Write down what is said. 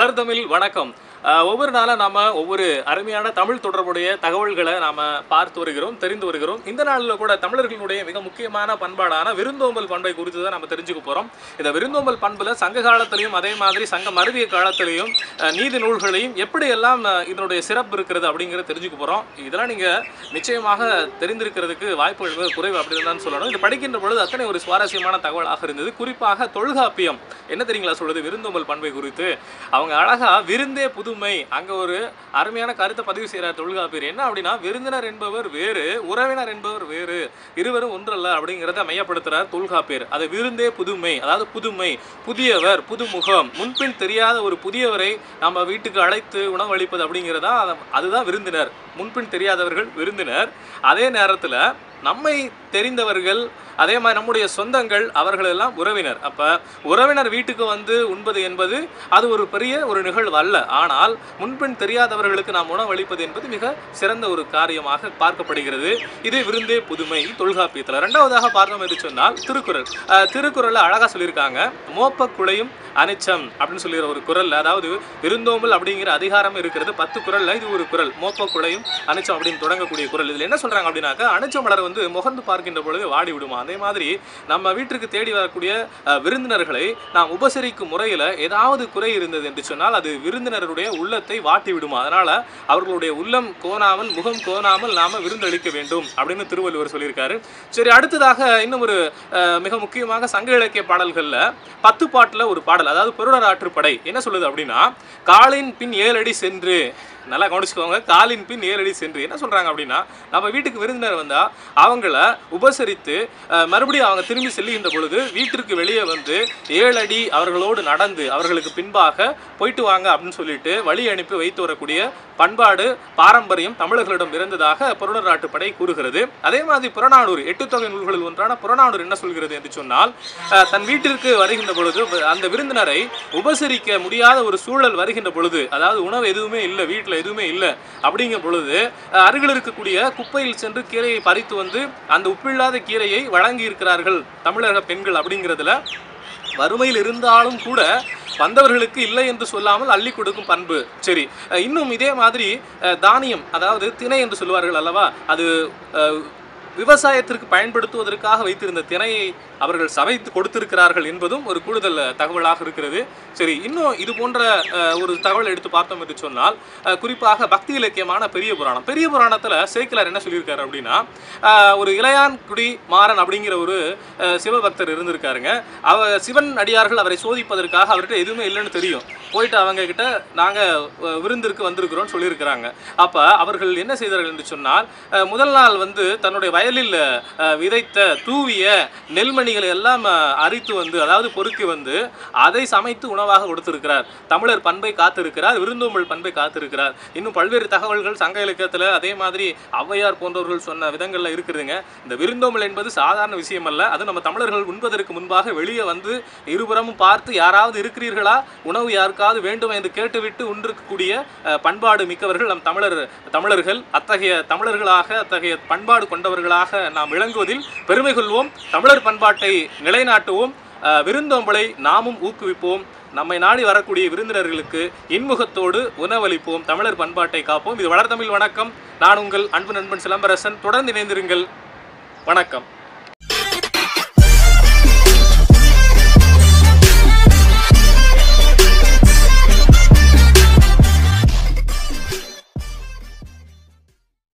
வளர்தமிழ் வணக்கம் அஹ், ஒவ்வொரு நாளும் நாம ஒவ்வொரு அருமையான தமிழ் தொடர்புடைய தகவல்களை நாம பார்த்து வருகிறோம் தெரிந்து வருகிறோம் இந்த நாளில் கூட தமிழர்களுடைய மிக முக்கியமான பண்பாடான விருந்தோம்பல் பண்பை குறித்து தான் நம்ம தெரிஞ்சுக்க போறோம் இந்த விருந்தோம்பல் பண்புல சங்க காலத்திலையும் அதே மாதிரி சங்க மருவிய காலத்திலையும் அஹ், நீதி நூல்களையும் எப்படியெல்லாம் அஹ், இதனுடைய சிறப்பு இருக்கிறது அப்படிங்கிறத தெரிஞ்சுக்க போறோம் இதெல்லாம் நீங்க நிச்சயமாக தெரிந்திருக்கிறதுக்கு வாய்ப்புகள் மிக குறைவு அப்படின்னு தான் சொல்லணும் இது படிக்கின்ற பொழுது அத்தனை ஒரு சுவாரஸ்யமான தகவலாக இருந்தது குறிப்பாக தொல்காப்பியம் என்ன தெரியுங்களா சொல்றது விருந்தோம்பல் பண்பை குறித்து அவங்க அழகா விருந்தே புதுமை அங்க ஒரு அருமையான கருத்தை பதிவு செய்கிறார் தொல்காப்பியர் என்ன அப்படின்னா விருந்தினர் என்பவர் வேறு உறவினர் என்பவர் வேறு இருவரும் ஒன்றல்ல அப்படிங்கிறத மையப்படுத்துறார் தொல்காப்பியர் அது விருந்தே புதுமை அதாவது புதுமை புதியவர் புதுமுகம் முன்பின் தெரியாத ஒரு புதியவரை நம்ம வீட்டுக்கு அழைத்து உணவளிப்பது அப்படிங்கிறதா அது- அதுதான் விருந்தினர் முன்பின் தெரியாதவர்கள் விருந்தினர் அதே நேரத்துல நம்மை தெரிந்தவர்கள் அதே மாதிரி நம்முடைய சொந்தங்கள் அவர்கள் எல்லாம் உறவினர் அப்ப உறவினர் வீட்டுக்கு வந்து உண்பது என்பது அது ஒரு பெரிய ஒரு நிகழ்வு அல்ல ஆனால் முன்பின் தெரியாதவர்களுக்கு நாம் உணவளிப்பது என்பது மிக சிறந்த ஒரு காரியமாக பார்க்கப்படுகிறது இது விருந்தே புதுமை தொல்காப்பியத்தில் ரெண்டாவதாக பார்த்தோம் என்று சொன்னால் திருக்குறள் அஹ், திருக்குறள்ல அழகா சொல்லியிருக்காங்க மோப்ப குழையும் அனிச்சம் அப்படின்னு சொல்லிற ஒரு குரல்ல அதாவது விருந்தோம்பல் அப்படிங்கிற அதிகாரம் இருக்கிறது பத்து குரல்ல இது ஒரு குரல் மோப்ப குழையும் அனிச்சம் அப்படின்னு தொடங்கக்கூடிய குரல் இதுல என்ன சொல்றாங்க அப்படின்னாக்கா அனிச்ச மலர் வந்து முகந்து பார்க்கின்ற பொழுது வாடி விடுமா அதே மாதிரி நம்ம வீட்டிற்கு தேடி வரக்கூடிய அஹ், விருந்தினர்களை நாம் உபசரிக்கும் முறையில ஏதாவது குறை இருந்தது என்று சொன்னால் அது விருந்தினருடைய உள்ளத்தை வாட்டி விடுமா அதனால அவர்களுடைய உள்ளம் கோணாமல் முகம் கோணாமல் நாம விருந்தளிக்க வேண்டும் அப்படின்னு திருவள்ளுவர் சொல்லியிருக்காரு சரி அடுத்ததாக இன்னும் ஒரு அஹ், மிக முக்கியமாக சங்க இலக்கிய பாடல்கள்ல பத்து பாட்டுல ஒரு பாடல் அதாவது பொருளர் ஆற்றுப்படை என்ன சொல்லுது அப்படின்னா காலின் பின் ஏழடி சென்று நல்லா கவனிச்சுக்கோங்க காலின் பின் ஏழடி சென்று என்ன சொல்றாங்க அப்படின்னா நம்ம வீட்டுக்கு விருந்தினர் வந்தா அவங்கள உபசரித்து அஹ், மறுபடியும் அவங்க திரும்பி செல்லுகின்ற பொழுது வீட்டிற்கு வெளியே வந்து ஏழடி அவர்களோடு நடந்து அவர்களுக்கு பின்பாக போயிட்டு வாங்க அப்படின்னு சொல்லிட்டு வழி அனுப்பி வைத்து வரக்கூடிய பண்பாடு பாரம்பரியம் தமிழர்களிடம் இருந்ததாக பொருளர் நாட்டுப்படை கூறுகிறது அதே மாதிரி புறநானூறு எட்டு தொகை நூல்களில் ஒன்றான புறநானூறு என்ன சொல்கிறது என்று சொன்னால் அஹ், தன் வீட்டிற்கு வருகின்ற பொழுது வ- அந்த விருந்தினரை உபசரிக்க முடியாத ஒரு சூழல் வருகின்ற பொழுது அதாவது உணவு எதுவுமே இல்லை வீட்டில் எதுவுமே இல்லை அப்படிங்கிற பொழுது அஹ், அருகில் இருக்கக்கூடிய குப்பையில் சென்று கீரையை பறித்து வந்து அந்த உப்பில்லாத கீரையை வழங்கி இருக்கிறார்கள் தமிழக பெண்கள் அப்படிங்கிறதுல வறுமையில் இருந்தாலும் கூட வந்தவர்களுக்கு இல்லை என்று சொல்லாமல் அள்ளி கொடுக்கும் பண்பு சரி அஹ் இன்னும் இதே மாதிரி அஹ், தானியம் அதாவது திணை என்று சொல்லுவார்கள் அல்லவா அது அஹ், விவசாயத்திற்கு பயன்படுத்துவதற்காக வைத்திருந்த திணையை அவர்கள் சமைத்து கொடுத்திருக்கிறார்கள் என்பதும் ஒரு கூடுதல் தகவலாக இருக்கிறது சரி இன்னும் இது போன்ற அஹ், ஒரு தகவல் எடுத்து பார்த்தோம் என்று சொன்னால் அஹ், குறிப்பாக பக்தி இலக்கியமான பெரிய புராணம் பெரிய புராணத்தில் சேக்கிலார் என்ன சொல்லியிருக்காரு அப்படின்னா அஹ், ஒரு இளையான்குடி மாறன் அப்படிங்கிற ஒரு அஹ், சிவபக்தர் இருந்திருக்காருங்க அவ சிவன் அடியார்கள் அவரை சோதிப்பதற்காக அவர்கிட்ட எதுவுமே இல்லைன்னு தெரியும் போயிட்டு அவங்க கிட்ட நாங்கள் விருந்திற்கு வந்திருக்கிறோம்னு சொல்லியிருக்கிறாங்க அப்போ அவர்கள் என்ன செய்தார்கள் என்று சொன்னால் அஹ், முதல் நாள் வந்து தன்னுடைய வயலில் அஹ், விதைத்த தூவிய நெல்மணிகளை எல்லாம் அஹ், அரித்து வந்து அதாவது பொறுக்கி வந்து அதை சமைத்து உணவாக கொடுத்திருக்கிறார் தமிழர் பண்பை காத்திருக்கிறார் விருந்தோம்பல் பண்பை காத்திருக்கிறார் இன்னும் பல்வேறு தகவல்கள் சங்க இலக்கியத்தில் அதே மாதிரி ஔவையார் போன்றவர்கள் சொன்ன விதங்கள்ல இருக்குதுங்க இந்த விருந்தோம்பல் என்பது சாதாரண விஷயம் அல்ல அது நம்ம தமிழர்கள் உண்பதற்கு முன்பாக வெளியே வந்து இருபுறமும் பார்த்து யாராவது இருக்கிறீர்களா உணவு யாருக்காவது வேண்டும் என்று கேட்டுவிட்டு உண்டிருக்கக்கூடிய அஹ், பண்பாடு மிக்கவர்கள் நம் தமிழர் தமிழர்கள் அத்தகைய தமிழர்களாக அத்தகைய பண்பாடு கொண்டவர்களாக நாம் விளங்குவதில் பெருமை கொள்வோம் தமிழர் பண்பாட்டை நிலைநாட்டுவோம் அஹ், விருந்தோம்பலை நாமும் ஊக்குவிப்போம் நம்மை நாடி வரக்கூடிய விருந்தினர்களுக்கு இன்முகத்தோடு உணவளிப்போம் தமிழர் பண்பாட்டை காப்போம் இது வளர்தமிழ் வணக்கம் நான் உங்கள் அன்பு நண்பன் சிலம்பரசன் தொடர்ந்து இணைந்திருங்கள் வணக்கம்